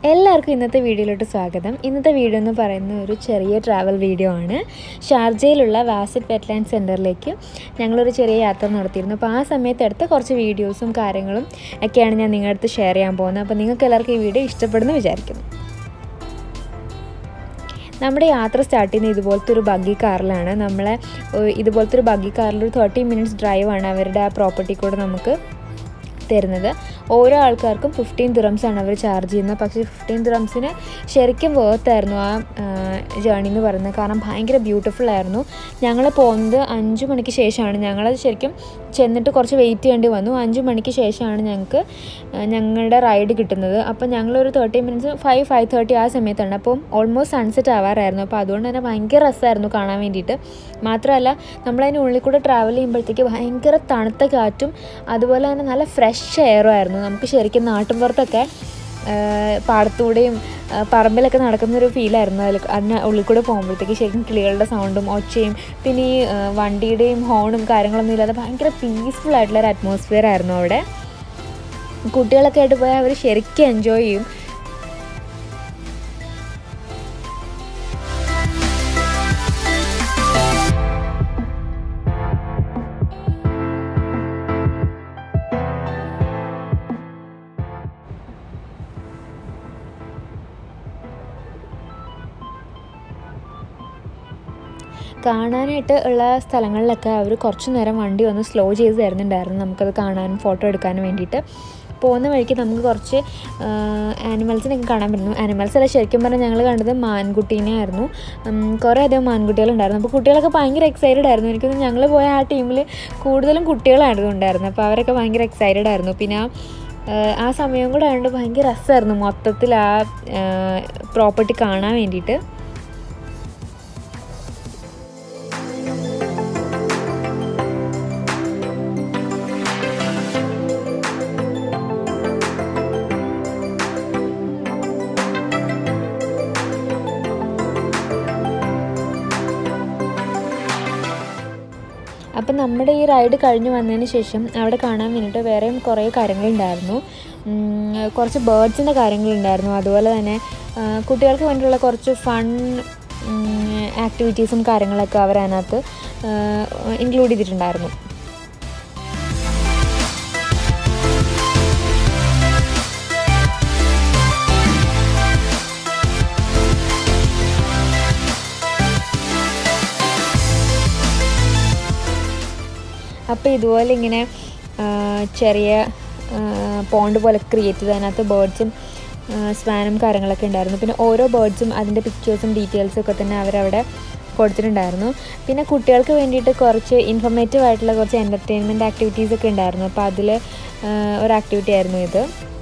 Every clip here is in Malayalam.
എല്ലാവർക്കും ഇന്നത്തെ വീഡിയോയിലോട്ട് സ്വാഗതം ഇന്നത്തെ വീഡിയോ എന്ന് പറയുന്ന ഒരു ചെറിയ ട്രാവൽ വീഡിയോ ആണ് ഷാർജയിലുള്ള വാസിറ്റ് വെറ്റ്ലാൻഡ് സെൻറ്ററിലേക്ക് ഞങ്ങളൊരു ചെറിയ യാത്ര നടത്തിയിരുന്നു അപ്പോൾ ആ സമയത്ത് എടുത്ത കുറച്ച് വീഡിയോസും കാര്യങ്ങളും ഒക്കെയാണ് ഞാൻ നിങ്ങളുടെ അടുത്ത് ഷെയർ ചെയ്യാൻ പോകുന്നത് അപ്പോൾ നിങ്ങൾക്ക് എല്ലാവർക്കും ഈ വീഡിയോ ഇഷ്ടപ്പെടുന്നു വിചാരിക്കുന്നു നമ്മുടെ യാത്ര സ്റ്റാർട്ട് ചെയ്യുന്നത് ഇതുപോലത്തെ ഒരു ബഗ്ഗി കാറിലാണ് നമ്മളെ ഏഹ്, ഇതുപോലത്തെ ഒരു ബഗ്ഗി കാറിൽ ഒരു തേർട്ടി മിനിറ്റ്സ് ഡ്രൈവാണ് അവരുടെ ആ പ്രോപ്പർട്ടി കൂടെ നമുക്ക് തരുന്നത് ഓരോ ആൾക്കാർക്കും ഫിഫ്റ്റീൻ ദിറംസ് ആണ് അവർ ചാർജ് ചെയ്യുന്നത് പക്ഷേ ഫിഫ്റ്റീൻ ദിറംസിന് ശരിക്കും വേർത്തായിരുന്നു ആ ജേണി എന്ന് പറയുന്നത് കാരണം ഭയങ്കര ബ്യൂട്ടിഫുൾ ആയിരുന്നു ഞങ്ങൾ പോകുന്നത് അഞ്ച് മണിക്ക് ശേഷമാണ് ഞങ്ങളത് ശരിക്കും ചെന്നിട്ട് കുറച്ച് വെയിറ്റ് ചെയ്യേണ്ടി വന്നു അഞ്ച് മണിക്ക് ശേഷമാണ് ഞങ്ങൾക്ക് ആ, ഞങ്ങളുടെ റൈഡ് കിട്ടുന്നത് അപ്പോൾ ഞങ്ങളൊരു thirty minutes five five thirty ആ സമയത്താണ് അപ്പം ഓൾമോസ്റ്റ് സൺസെറ്റ് ആവാറായിരുന്നു അപ്പോൾ അതുകൊണ്ട് തന്നെ ഭയങ്കര രസമായിരുന്നു കാണാൻ വേണ്ടിയിട്ട് മാത്രമല്ല നമ്മളതിന് ഉള്ളിൽ കൂടെ ട്രാവൽ ചെയ്യുമ്പോഴത്തേക്ക് ഭയങ്കര തണുത്ത കാറ്റും അതുപോലെ തന്നെ നല്ല ഫ്രഷ് എയറും ആയിരുന്നു നമുക്ക് ശരിക്കും നാട്ടിൻപുറത്തൊക്കെ ആ, പാടത്തൂടെയും ആ, പറമ്പിലൊക്കെ നടക്കുന്ന ഒരു ഫീലായിരുന്നു അതിൽ അതിന് ഉള്ളിൽ കൂടെ പോകുമ്പോഴത്തേക്ക് ശരിക്കും കിളികളുടെ സൗണ്ടും ഒച്ചയും പിന്നെ ഈ ആ, വണ്ടിയുടെയും ഹോണും കാര്യങ്ങളൊന്നും ഇല്ലാതെ ഭയങ്കര പീസ്ഫുൾ ആയിട്ടുള്ള ഒരു അറ്റ്മോസ്ഫിയർ ആയിരുന്നു അവിടെ കുട്ടികളൊക്കെ ആയിട്ട് പോയാൽ അവർ ശരിക്കും എൻജോയ് ചെയ്യും കാണാനായിട്ട് ഉള്ള സ്ഥലങ്ങളിലൊക്കെ അവർ കുറച്ച് നേരം വണ്ടി ഒന്ന് സ്ലോ ചെയ്ത് തരുന്നുണ്ടായിരുന്നു നമുക്കത് കാണാനും ഫോട്ടോ എടുക്കാനും വേണ്ടിയിട്ട് പോകുന്ന വഴിക്ക് നമുക്ക് കുറച്ച് ആനിമൽസിനൊക്കെ കാണാൻ പറ്റുന്നു ആനിമൽസ് അല്ല ശരിക്കും പറഞ്ഞാൽ ഞങ്ങൾ കണ്ടത് മാൻകുട്ടീനെ ആയിരുന്നു ഉം, കുറേ അധികം മാൻകുട്ടികളുണ്ടായിരുന്നു അപ്പോൾ കുട്ടികളൊക്കെ ഭയങ്കര എക്സൈറ്റഡ് ആയിരുന്നു എനിക്കൊന്ന് ഞങ്ങൾ പോയ ആ ടീമിൽ കൂടുതലും കുട്ടികളായിരുന്നു ഉണ്ടായിരുന്നത് അപ്പോൾ അവരൊക്കെ ഭയങ്കര എക്സൈറ്റഡ് ആയിരുന്നു പിന്നെ ആ ആഹ് ആ സമയം കൂടെ ആയതുകൊണ്ട് ഭയങ്കര രസമായിരുന്നു മൊത്തത്തിൽ ആ പ്രോപ്പർട്ടി കാണാൻ വേണ്ടിയിട്ട് അപ്പം നമ്മുടെ ഈ റൈഡ് കഴിഞ്ഞ് വന്നതിന് ശേഷം അവിടെ കാണാൻ വേണ്ടിയിട്ട് വേറെയും കുറേ കാര്യങ്ങളുണ്ടായിരുന്നു ഉം, കുറച്ച് ബേർഡ്സിൻ്റെ കാര്യങ്ങളുണ്ടായിരുന്നു അതുപോലെ തന്നെ ആ, കുട്ടികൾക്ക് വേണ്ടിയുള്ള കുറച്ച് ഫൺ ആക്ടിവിറ്റീസും കാര്യങ്ങളൊക്കെ അവർ അതിനകത്ത് ഇൻക്ലൂഡ് ചെയ്തിട്ടുണ്ടായിരുന്നു അപ്പോൾ ഇതുപോലെ ഇങ്ങനെ ആ, ചെറിയ പോണ്ട് പോലെ ക്രിയേറ്റ് ചെയ്ത് അതിനകത്ത് ബേർഡ്സും സ്വാനും കാര്യങ്ങളൊക്കെ ഉണ്ടായിരുന്നു പിന്നെ ഓരോ ബേർഡ്സും അതിൻ്റെ പിക്ചേഴ്സും ഡീറ്റെയിൽസും ഒക്കെ തന്നെ അവരവിടെ കൊടുത്തിട്ടുണ്ടായിരുന്നു പിന്നെ കുട്ടികൾക്ക് വേണ്ടിയിട്ട് കുറച്ച് ഇൻഫർമേറ്റീവ് ആയിട്ടുള്ള കുറച്ച് എൻ്റർടൈൻമെൻറ്റ് ആക്ടിവിറ്റീസ് ഒക്കെ ഉണ്ടായിരുന്നു അപ്പോൾ അതിൽ ഒരു ആക്ടിവിറ്റി ആയിരുന്നു ഇത്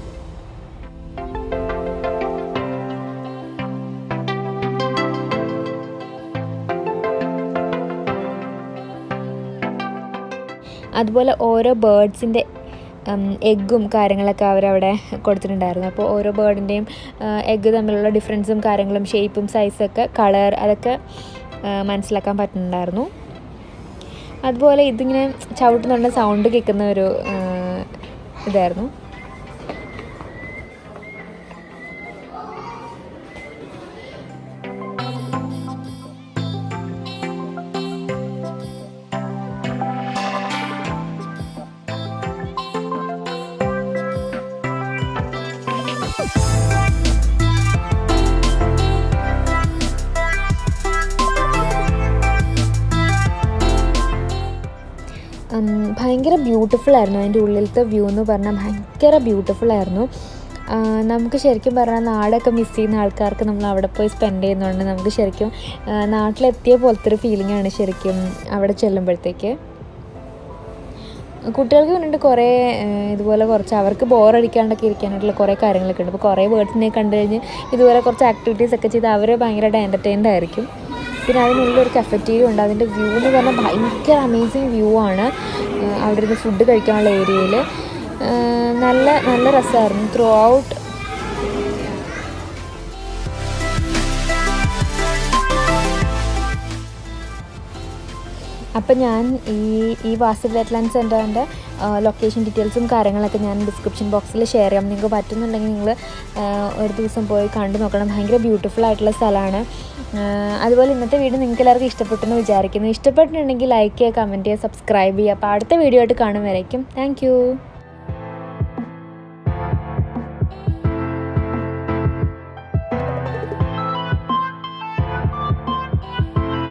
അതുപോലെ ഓരോ ബേർഡ്സിൻ്റെ എഗ്ഗും കാര്യങ്ങളൊക്കെ അവരവിടെ കൊടുത്തിട്ടുണ്ടായിരുന്നു അപ്പോൾ ഓരോ ബേർഡിൻ്റെയും എഗ്ഗ് തമ്മിലുള്ള ഡിഫറൻസും കാര്യങ്ങളും ഷേപ്പും സൈസൊക്കെ കളർ അതൊക്കെ ആ, മനസ്സിലാക്കാൻ പറ്റുന്നുണ്ടായിരുന്നു അതുപോലെ ഇതിങ്ങനെ ചവിട്ടുന്നുണ്ട് സൗണ്ട് കേൾക്കുന്ന ഒരു ആ, ഇതായിരുന്നു ഉം, ഭയങ്കര ബ്യൂട്ടിഫുൾ ആയിരുന്നു അതിൻ്റെ ഉള്ളിലത്തെ വ്യൂ എന്ന് പറഞ്ഞാൽ ഭയങ്കര ബ്യൂട്ടിഫുൾ ആയിരുന്നു ആ, നമുക്ക് ശരിക്കും പറഞ്ഞാൽ നാടൊക്കെ മിസ് ചെയ്യുന്ന ആൾക്കാർക്ക് നമ്മൾ അവിടെ പോയി സ്പെൻഡ് ചെയ്യുന്നതുകൊണ്ട് നമുക്ക് ശരിക്കും ആ, നാട്ടിലെത്തിയ പോലത്തെ ഒരു ഫീലിംഗ് ആണ് ശരിക്കും അവിടെ ചെല്ലുമ്പോഴത്തേക്ക് കുട്ടികൾക്ക് വേണ്ടിയിട്ട് കുറേ ആ, ഇതുപോലെ കുറച്ച് അവർക്ക് ബോറടിക്കാണ്ടൊക്കെ ഇരിക്കാനായിട്ടുള്ള കുറേ കാര്യങ്ങളൊക്കെ ഉണ്ട് അപ്പോൾ കുറേ വേർഡ്സിനെ കണ്ടു കഴിഞ്ഞ് ഇതുപോലെ കുറച്ച് ആക്ടിവിറ്റീസ് ഒക്കെ ചെയ്ത് അവർ ഭയങ്കരമായിട്ട് എൻ്റർടൈൻഡ് ആയിരിക്കും പിന്നെ അതിനുള്ളിൽ ഒരു കഫറ്റീരിയ ഉണ്ട് അതിൻ്റെ വ്യൂ എന്ന് പറഞ്ഞാൽ ഭയങ്കര അമേസിങ് വ്യൂ ആണ് ആ, അവിടെ ഇരുന്ന് ഫുഡ് കഴിക്കാനുള്ള ഏരിയയിൽ നല്ല നല്ല രസമായിരുന്നു ത്രൂ ഔട്ട് അപ്പം ഞാൻ ഈ ഈ വാസിൽ വെറ്റ്ലാൻഡ് സെൻറ്ററിൻ്റെ ലൊക്കേഷൻ ഡീറ്റെയിൽസും കാര്യങ്ങളൊക്കെ ഞാൻ ഡിസ്ക്രിപ്ഷൻ ബോക്സിൽ ഷെയർ ചെയ്യാം നിങ്ങൾക്ക് പറ്റുന്നുണ്ടെങ്കിൽ നിങ്ങൾ ഒരു ദിവസം പോയി കണ്ടു നോക്കണം ഭയങ്കര ബ്യൂട്ടിഫുൾ ആയിട്ടുള്ള സ്ഥലമാണ് അതുപോലെ ഇന്നത്തെ വീഡിയോ നിങ്ങൾക്ക് എല്ലാവർക്കും ഇഷ്ടപ്പെട്ടെന്ന് വിചാരിക്കുന്നു ഇഷ്ടപ്പെട്ടിട്ടുണ്ടെങ്കിൽ ലൈക്ക് ചെയ്യുക കമൻറ്റ് ചെയ്യുക സബ്സ്ക്രൈബ് ചെയ്യുക അപ്പോൾ അടുത്ത വീഡിയോ ആയിട്ട് കാണും വരയ്ക്കും താങ്ക്